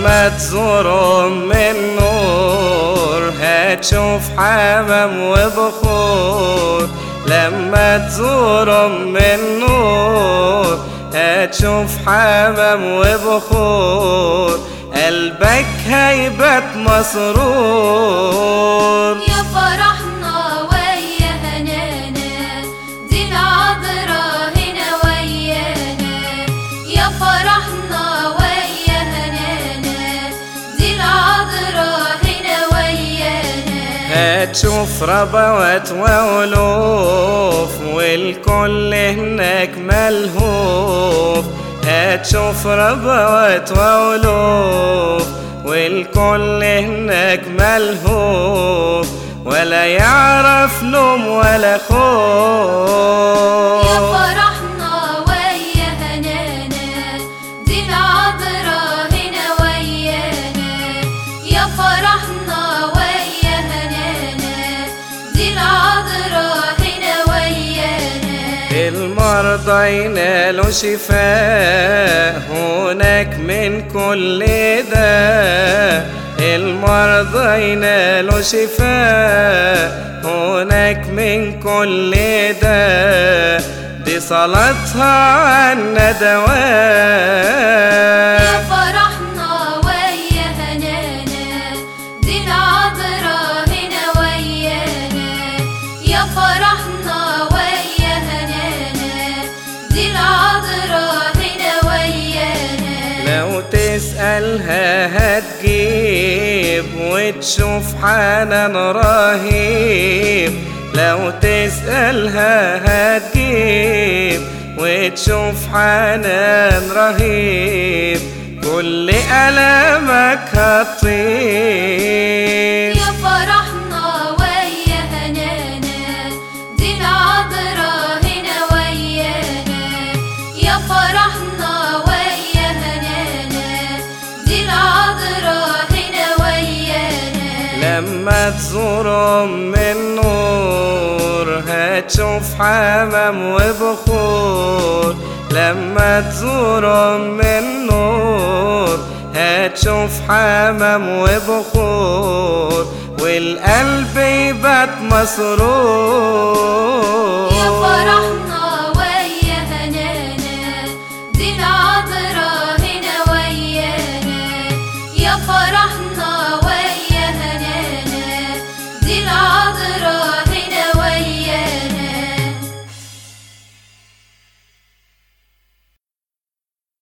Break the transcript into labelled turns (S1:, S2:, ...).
S1: لما تزور من نور هتشوف حمام وبخور لما تزور من نور هتشوف حمام وبخور قلبك هيبت مسرور
S2: يا فرحنا ويا هنانا دي العذرا هنا ويانا يا فرحنا ويا هنانا دي العذرا هنا ويانا
S1: هتشوف ربوات وألوف والكل هناك ملهوف هتشوف ربوات وألوف والكل هناك ملهوف ولا يعرف نوم ولا خوف
S2: يا فرحنا ويا هنانا دي العذرا هنا ويانا يا فرحنا ويا هنانا دي العذرا هنا ويانا
S1: المرضى ينالوا شفاء هناك من كل داء المرضى ينالوا شفاء هناك من كل داء دي صلاتها عنا
S2: يا
S1: دواء
S2: فرحنا ويا هنانا دي العذرا هنا ويانا يا فرحنا ويا هنانا دي العذرا هنا ويانا
S1: لو تسألها هتجيب وتشوف حنان رهيب لو تسألها هتجيب وتشوف حنان رهيب كل ألمك هتطيب
S2: يا فرحنا ويا هنانا دي العذرا هنا ويانا يا فرحنا ويا هنانا دي العذرا هنا ويانا
S1: لما تزور أم النور هتشوف حمام وبخور لما تزور أم النور هتشوف حمام وبخور والقلب يبات مسرور